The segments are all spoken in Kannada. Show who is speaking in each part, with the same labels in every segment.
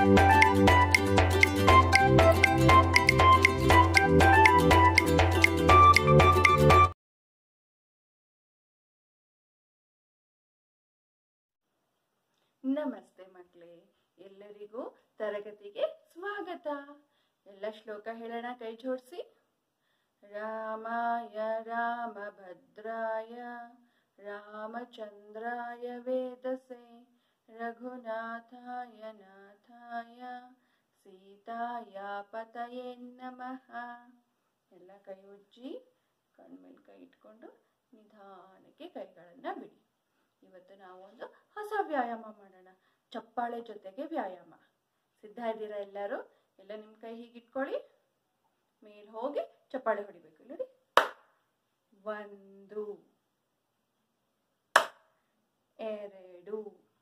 Speaker 1: ನಮಸ್ತೆ ಮಕ್ಕಳೇ ಎಲ್ಲರಿಗೂ ತರಗತಿಗೆ ಸ್ವಾಗತ ಎಲ್ಲ ಶ್ಲೋಕ ಹೇಳೋಣ ಕೈ ಜೋಡಿಸಿ ರಾಮಾಯ ರಾಮಭದ್ರಾಯ ರಾಮಚಂದ್ರಾಯ ವೇದಸೆ ರಘುನಾಥಾಯ ನಾಥಾಯ ಸೀತಾಯ ಪತಯೇ ನಮಃ ಎಲ್ಲ ಕೈ ಉಜ್ಜಿ ಕಣ್ಮೇಲೆ ಕೈ ಇಟ್ಕೊಂಡು ನಿಧಾನಕ್ಕೆ ಕೈಗಳನ್ನು ಬಿಡಿ ಇವತ್ತು ನಾವು ಒಂದು ಹೊಸ ವ್ಯಾಯಾಮ ಮಾಡೋಣ ಚಪ್ಪಾಳೆ ಜೊತೆಗೆ ವ್ಯಾಯಾಮ ಸಿದ್ಧ ಇದ್ದೀರಾ ಎಲ್ಲರೂ ಎಲ್ಲ ನಿಮ್ಮ ಕೈ ಹೀಗೆ ಇಟ್ಕೊಳ್ಳಿ ಮೇಲೆ ಹೋಗಿ ಚಪ್ಪಾಳೆ ಹೊಡಿಬೇಕು ನೋಡಿ ಒಂದು ಎರಡು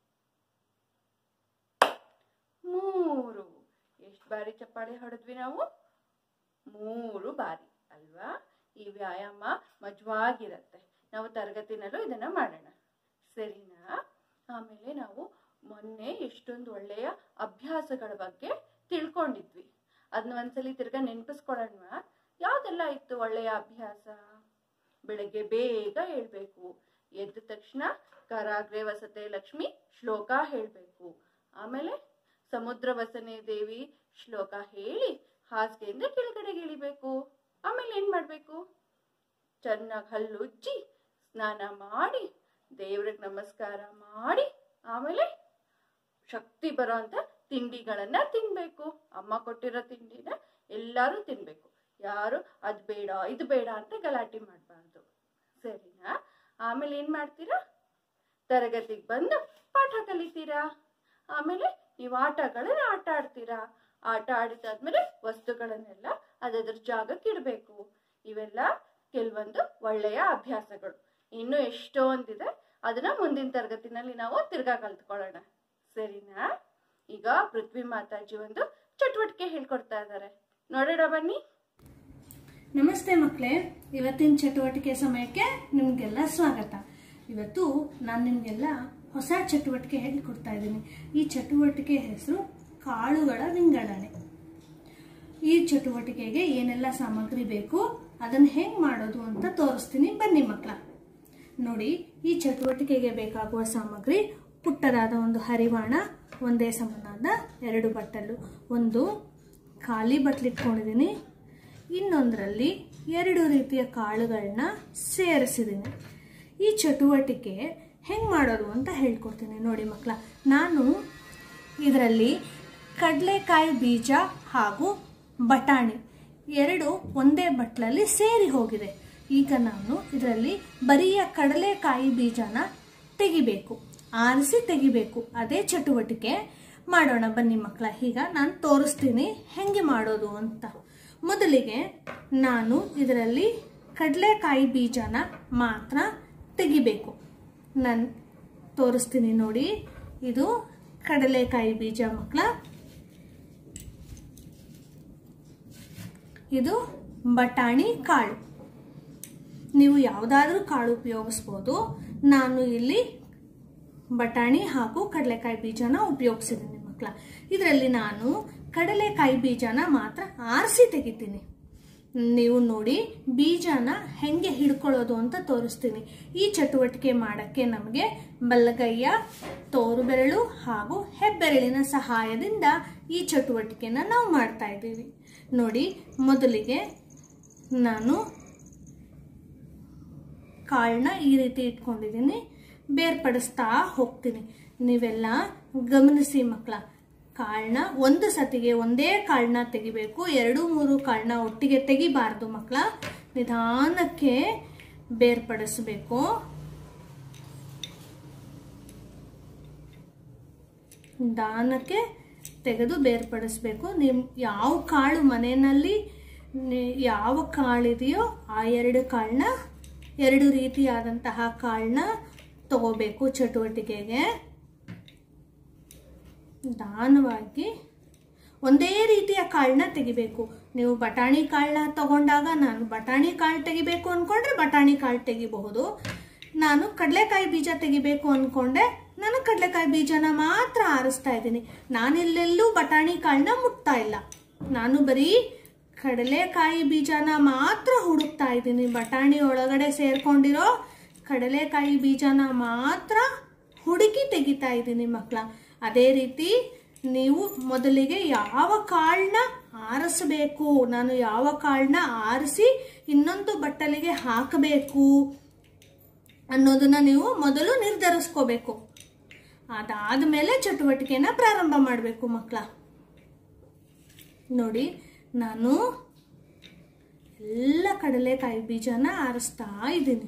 Speaker 1: ಮೂರು ಎಷ್ಟು ಬಾರಿ ಚಪ್ಪಾಳೆ ಹೊಡೆದ್ವಿ ನಾವು ಮೂರು ಬಾರಿ ಅಲ್ವಾ ಈ ವ್ಯಾಯಾಮ ಮಜವಾಗಿರತ್ತೆ ನಾವು ತರಗತಿನಲ್ಲೂ ಇದನ್ನ ಮಾಡೋಣ ಸರಿನಾ ಆಮೇಲೆ ನಾವು ಮೊನ್ನೆ ಎಷ್ಟೊಂದು ಒಳ್ಳೆಯ ಅಭ್ಯಾಸಗಳ ಬಗ್ಗೆ ತಿಳ್ಕೊಂಡಿದ್ವಿ ಅದನ್ನ ಒಂದ್ಸಲಿ ತಿರ್ಗಾ ನೆನಪಿಸ್ಕೊಳ್ಳೋಣ ಯಾವ್ದೆಲ್ಲ ಇತ್ತು ಒಳ್ಳೆಯ ಅಭ್ಯಾಸ ಬೆಳಗ್ಗೆ ಬೇಗ ಹೇಳ್ಬೇಕು ಎದ್ದ ತಕ್ಷಣ ಕರಾಗ್ರೆ ವಸತೆ ಲಕ್ಷ್ಮಿ ಶ್ಲೋಕ ಹೇಳ್ಬೇಕು ಆಮೇಲೆ ಸಮುದ್ರ ವಸನೆ ದೇವಿ ಶ್ಲೋಕ ಹೇಳಿ ಹಾಸಿಗೆಯಿಂದ ಕೆಳಗಡೆಗೆ ಇಳಿಬೇಕು ಆಮೇಲೆ ಏನ್ ಮಾಡ್ಬೇಕು ಚೆನ್ನಾಗಿ ಹಲ್ಲುಜ್ಜಿ ಸ್ನಾನ ಮಾಡಿ ದೇವ್ರಿಗೆ ನಮಸ್ಕಾರ ಮಾಡಿ ಆಮೇಲೆ ಶಕ್ತಿ ಬರೋ ಅಂತ ತಿಂಡಿಗಳನ್ನ ತಿನ್ಬೇಕು ಅಮ್ಮ ಕೊಟ್ಟಿರೋ ತಿಂಡಿನ ಎಲ್ಲರೂ ತಿನ್ಬೇಕು ಯಾರು ಅದ್ ಬೇಡ ಇದು ಬೇಡ ಅಂತ ಗಲಾಟೆ ಮಾಡಬಾರ್ದು ಸರಿನಾ ಆಮೇಲೆ ಏನ್ ಮಾಡ್ತೀರಾ ತರಗತಿಗೆ ಬಂದು ಪಾಠ ಕಲಿತೀರಾ ಆಮೇಲೆ ನೀವು ಆಟಗಳನ್ನ ಆಟ ಆಡ್ತೀರಾ ಆಟ ಆಡಿದಾದ್ಮೇಲೆ ವಸ್ತುಗಳನ್ನೆಲ್ಲ ಅದದ್ರ ಜಾಗಕ್ಕೆ ಇಡಬೇಕು ಇವೆಲ್ಲ ಕೆಲವೊಂದು ಒಳ್ಳೆಯ ಅಭ್ಯಾಸಗಳು ಇನ್ನು ಎಷ್ಟೊಂದಿದೆ ಅದನ್ನ ಮುಂದಿನ ತರಗತಿನಲ್ಲಿ ನಾವು ತಿರ್ಗಾ ಕಲ್ತ್ಕೊಳ್ಳೋಣ ಸರಿನಾ ಈಗ ಪೃಥ್ವಿ ಮಾತಾಜಿ ಒಂದು ಚಟುವಟಿಕೆ ಹೇಳ್ಕೊಡ್ತಾ ಇದ್ದಾರೆ ನೋಡೋಣ ಬನ್ನಿ
Speaker 2: ನಮಸ್ತೆ ಮಕ್ಕಳೇ ಇವತ್ತಿನ ಚಟುವಟಿಕೆ ಸಮಯಕ್ಕೆ ನಿಮಗೆಲ್ಲ ಸ್ವಾಗತ ಇವತ್ತು ನಾನು ನಿಮಗೆಲ್ಲ ಹೊಸ ಚಟುವಟಿಕೆ ಹೇಳಿಕೊಡ್ತಾ ಇದ್ದೀನಿ ಈ ಚಟುವಟಿಕೆ ಹೆಸರು ಕಾಳುಗಳ ವಿಂಗಡಣೆ ಈ ಚಟುವಟಿಕೆಗೆ ಏನೆಲ್ಲ ಸಾಮಗ್ರಿ ಬೇಕು ಅದನ್ನು ಹೆಂಗೆ ಮಾಡೋದು ಅಂತ ತೋರಿಸ್ತೀನಿ ಬನ್ನಿ ಮಕ್ಕಳ ನೋಡಿ ಈ ಚಟುವಟಿಕೆಗೆ ಬೇಕಾಗುವ ಸಾಮಗ್ರಿ ಪುಟ್ಟದಾದ ಒಂದು ಹರಿವಾಣ ಒಂದೇ ಸಮನಾದ ಎರಡು ಬಟ್ಟಲು ಒಂದು ಖಾಲಿ ಬಟ್ಲಿಟ್ಕೊಂಡಿದ್ದೀನಿ ಇನ್ನೊಂದರಲ್ಲಿ ಎರಡು ರೀತಿಯ ಕಾಳುಗಳನ್ನ ಸೇರಿಸಿದ್ದೀನಿ ಈ ಚಟುವಟಿಕೆ ಹೆಂಗೆ ಮಾಡೋದು ಅಂತ ಹೇಳ್ಕೊಡ್ತೀನಿ ನೋಡಿ ಮಕ್ಕಳ ನಾನು ಇದರಲ್ಲಿ ಕಡಲೆಕಾಯಿ ಬೀಜ ಹಾಗೂ ಬಟಾಣಿ ಎರಡು ಒಂದೇ ಬಟ್ಲಲ್ಲಿ ಸೇರಿ ಹೋಗಿದೆ ಈಗ ನಾನು ಇದರಲ್ಲಿ ಬರಿಯ ಕಡಲೆಕಾಯಿ ಬೀಜನ ತೆಗಿಬೇಕು ಆರಿಸಿ ತೆಗಿಬೇಕು ಅದೇ ಚಟುವಟಿಕೆ ಮಾಡೋಣ ಬನ್ನಿ ಮಕ್ಕಳ ಈಗ ನಾನು ತೋರಿಸ್ತೀನಿ ಹೆಂಗೆ ಮಾಡೋದು ಅಂತ ಮೊದಲಿಗೆ ನಾನು ಇದರಲ್ಲಿ ಕಡಲೆಕಾಯಿ ಬೀಜನ ಮಾತ್ರ ತೆಗಿಬೇಕು ನಾನು ತೋರಿಸ್ತೀನಿ ನೋಡಿ ಇದು ಕಡಲೆಕಾಯಿ ಬೀಜ ಮಕ್ಕಳ ಇದು ಬಟಾಣಿ ಕಾಳು ನೀವು ಯಾವುದಾದ್ರೂ ಕಾಳು ಉಪಯೋಗಿಸ್ಬೋದು ನಾನು ಇಲ್ಲಿ ಬಟಾಣಿ ಹಾಗೂ ಕಡಲೆಕಾಯಿ ಬೀಜನ ಉಪಯೋಗಿಸಿದ್ದೀನಿ ಮಕ್ಕಳ ಇದರಲ್ಲಿ ನಾನು ಕಡಲೆಕಾಯಿ ಬೀಜನ ಮಾತ್ರ ಆರಿಸಿ ತೆಗಿತೀನಿ ನೀವು ನೋಡಿ ಬೀಜನ ಹೆಂಗೆ ಹಿಡ್ಕೊಳ್ಳೋದು ಅಂತ ತೋರಿಸ್ತೀನಿ ಈ ಚಟುವಟಿಕೆ ಮಾಡೋಕ್ಕೆ ನಮಗೆ ಬಲಗೈಯ ತೋರು ಬೆರಳು ಹಾಗೂ ಹೆಬ್ಬೆರಳಿನ ಸಹಾಯದಿಂದ ಈ ಚಟುವಟಿಕೆನ ನಾವು ಮಾಡ್ತಾ ಇದ್ದೀವಿ ನೋಡಿ ಮೊದಲಿಗೆ ನಾನು ಕಾಳನ್ನ ಈ ರೀತಿ ಇಟ್ಕೊಂಡಿದ್ದೀನಿ ಬೇರ್ಪಡಿಸ್ತಾ ಹೋಗ್ತೀನಿ ನೀವೆಲ್ಲ ಗಮನಿಸಿ ಮಕ್ಕಳ ಕಾಳನ್ನ ಒಂದು ಸತಿಗೆ ಒಂದೇ ಕಾಳನ್ನ ತೆಗಿಬೇಕು ಎರಡು ಮೂರು ಕಾಳನ್ನ ಒಟ್ಟಿಗೆ ತೆಗಿಬಾರ್ದು ಮಕ್ಕಳ ನಿಧಾನಕ್ಕೆ ಬೇರ್ಪಡಿಸ್ಬೇಕು ನಿಧಾನಕ್ಕೆ ತೆಗೆದು ಬೇರ್ಪಡಿಸ್ಬೇಕು ನಿಮ್ ಯಾವ ಕಾಳು ಮನೆಯಲ್ಲಿ ನಿ- ಯಾವ ಕಾಳಿದೆಯೋ ಆ ಎರಡು ಕಾಳನ್ನ ಎರಡು ರೀತಿಯಾದಂತಹ ಕಾಳನ್ನ ತಗೋಬೇಕು ಚಟುವಟಿಕೆಗೆ ನಿಧಾನವಾಗಿ ಒಂದೇ ರೀತಿಯ ಕಾಳನ್ನ ತೆಗಿಬೇಕು ನೀವು ಬಟಾಣಿ ಕಾಳನ್ನ ತಗೊಂಡಾಗ ನಾನು ಬಟಾಣಿ ಕಾಳು ತೆಗಿಬೇಕು ಅಂದ್ಕೊಂಡ್ರೆ ಬಟಾಣಿ ಕಾಳು ತೆಗಿಬಹುದು ನಾನು ಕಡಲೆಕಾಯಿ ಬೀಜ ತೆಗಿಬೇಕು ಅಂದ್ಕೊಂಡೆ ನಾನು ಕಡಲೆಕಾಯಿ ಬೀಜನ ಮಾತ್ರ ಆರಿಸ್ತಾ ಇದ್ದೀನಿ ನಾನೆಲ್ಲೆಲ್ಲೂ ಬಟಾಣಿ ಕಾಳನ್ನ ಮುಟ್ತಾ ಇಲ್ಲ ನಾನು ಬರೀ ಕಡಲೆಕಾಯಿ ಬೀಜನ ಮಾತ್ರ ಹುಡುಕ್ತಾ ಇದ್ದೀನಿ ಬಟಾಣಿ ಒಳಗಡೆ ಸೇರ್ಕೊಂಡಿರೋ ಕಡಲೆಕಾಯಿ ಬೀಜನ ಮಾತ್ರ ಹುಡುಕಿ ತೆಗಿತಾ ಇದ್ದೀನಿ ಮಕ್ಕಳ ಅದೇ ರೀತಿ ನೀವು ಮೊದಲಿಗೆ ಯಾವ ಕಾಳನ್ನ ಆರಿಸಬೇಕು ನಾನು ಯಾವ ಕಾಳನ್ನ ಆರಿಸಿ ಇನ್ನೊಂದು ಬಟ್ಟಲಿಗೆ ಹಾಕಬೇಕು ಅನ್ನೋದನ್ನ ನೀವು ಮೊದಲು ನಿರ್ಧರಿಸ್ಕೋಬೇಕು ಅದಾದ್ಮೇಲೆ ಚಟುವಟಿಕೆನ ಪ್ರಾರಂಭ ಮಾಡಬೇಕು ಮಕ್ಕಳ ನೋಡಿ ನಾನು ಎಲ್ಲ ಕಡಲೆಕಾಯಿ ಬೀಜನ ಆರಿಸ್ತಾ ಇದ್ದೀನಿ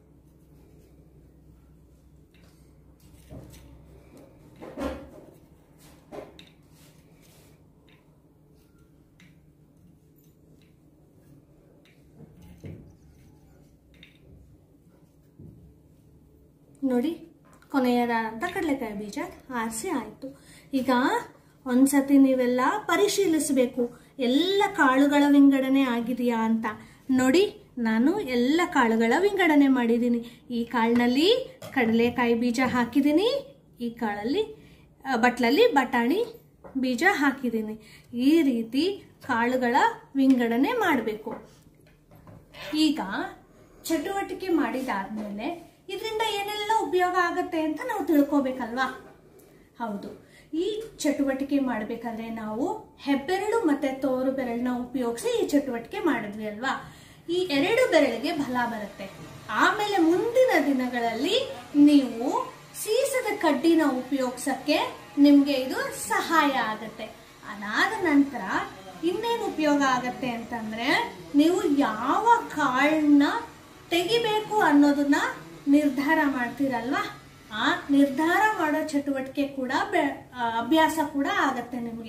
Speaker 2: ನೋಡಿ ಕೊನೆಯದಾದಂಥ ಕಡಲೆಕಾಯಿ ಬೀಜ ಆರಿಸಿ ಆಯಿತು ಈಗ ಒಂದ್ಸತಿ ನೀವೆಲ್ಲ ಪರಿಶೀಲಿಸಬೇಕು ಎಲ್ಲ ಕಾಳುಗಳ ವಿಂಗಡಣೆ ಆಗಿದೆಯಾ ಅಂತ ನೋಡಿ ನಾನು ಎಲ್ಲ ಕಾಳುಗಳ ವಿಂಗಡಣೆ ಮಾಡಿದ್ದೀನಿ ಈ ಕಾಳಿನಲ್ಲಿ ಕಡಲೆಕಾಯಿ ಬೀಜ ಹಾಕಿದ್ದೀನಿ ಈ ಕಾಳಲ್ಲಿ ಆ, ಬಟ್ಲಲ್ಲಿ ಬಟಾಣಿ ಬೀಜ ಹಾಕಿದ್ದೀನಿ ಈ ರೀತಿ ಕಾಳುಗಳ ವಿಂಗಡಣೆ ಮಾಡಬೇಕು ಈಗ ಚಟುವಟಿಕೆ ಮಾಡಿದಾದ್ಮೇಲೆ ಇದರಿಂದ ಏನೆಲ್ಲ ಉಪಯೋಗ ಆಗತ್ತೆ ಅಂತ ನಾವು ತಿಳ್ಕೊಬೇಕಲ್ವಾ ಹೌದು ಈ ಚಟುವಟಿಕೆ ಮಾಡಬೇಕಾದ್ರೆ ನಾವು ಹೆಬ್ಬೆರಳು ಮತ್ತೆ ತೋರು ಬೆರಳನ್ನ ಉಪಯೋಗಿಸಿ ಈ ಚಟುವಟಿಕೆ ಮಾಡಿದ್ವಿ ಅಲ್ವಾ ಈ ಎರಡು ಬೆರಳಿಗೆ ಬಲ ಬರುತ್ತೆ ಆಮೇಲೆ ಮುಂದಿನ ದಿನಗಳಲ್ಲಿ ನೀವು ಸೀಸದ ಕಡ್ಡಿನ ಉಪಯೋಗಿಸಕ್ಕೆ ನಿಮ್ಗೆ ಇದು ಸಹಾಯ ಆಗತ್ತೆ ಅದಾದ ನಂತರ ಇನ್ನೇನು ಉಪಯೋಗ ಆಗತ್ತೆ ಅಂತಂದ್ರೆ ನೀವು ಯಾವ ಕಾಳನ್ನ ತೆಗಿಬೇಕು ಅನ್ನೋದನ್ನ ನಿರ್ಧಾರ ಮಾಡ್ತೀರಲ್ವಾ ಆ ನಿರ್ಧಾರ ಮಾಡೋ ಚಟುವಟಿಕೆ ಕೂಡ ಬೆ- ಆ, ಅಭ್ಯಾಸ ಕೂಡ ಆಗತ್ತೆ ನಿಮಗೆ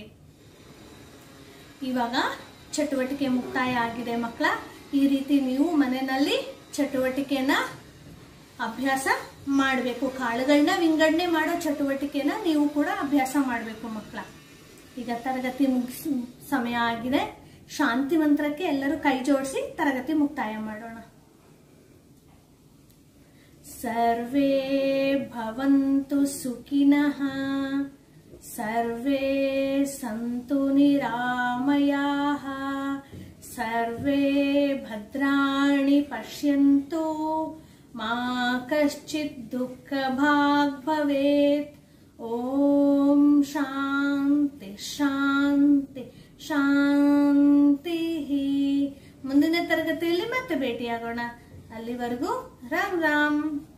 Speaker 2: ಇವಾಗ ಚಟುವಟಿಕೆ ಮುಕ್ತಾಯ ಆಗಿದೆ ಮಕ್ಕಳ ಈ ರೀತಿ ನೀವು ಮನೆಯಲ್ಲಿ ಚಟುವಟಿಕೆನ ಅಭ್ಯಾಸ ಮಾಡಬೇಕು ಕಾಳುಗಳನ್ನ ವಿಂಗಡಣೆ ಮಾಡೋ ಚಟುವಟಿಕೆನ ನೀವು ಕೂಡ ಅಭ್ಯಾಸ ಮಾಡಬೇಕು ಮಕ್ಕಳ ಈಗ ತರಗತಿ ಮುಗಿಸ್ ಸಮಯ ಆಗಿದೆ ಶಾಂತಿ ಮಂತ್ರಕ್ಕೆ ಎಲ್ಲರೂ ಕೈ ಜೋಡಿಸಿ ತರಗತಿ ಮುಕ್ತಾಯ ಮಾಡೋಣ ಸರ್ವೇ ಭವಂತು ಸುಖಿನಃ ಸರ್ವೇ ಸಂತು ನಿರಾಮಯಾಃ ಸರ್ವೇ ಭದ್ರಾಣಿ ಪಶ್ಯಂತು ಮಾ ಕಶ್ಚಿತ್ ದುಃಖ ಭಾಗ್ ಭವೇತ್ ಓಂ ಶಾಂತಿ ಶಾಂತಿ ಶಾಂತಿ ಮುಂದಿನ ತರಗತಿಯಲ್ಲಿ ಮತ್ತೆ ಭೇಟಿಯಾಗೋಣ ಅಲ್ಲಿವರೆಗೂ ರಾಮ್ ರಾಮ್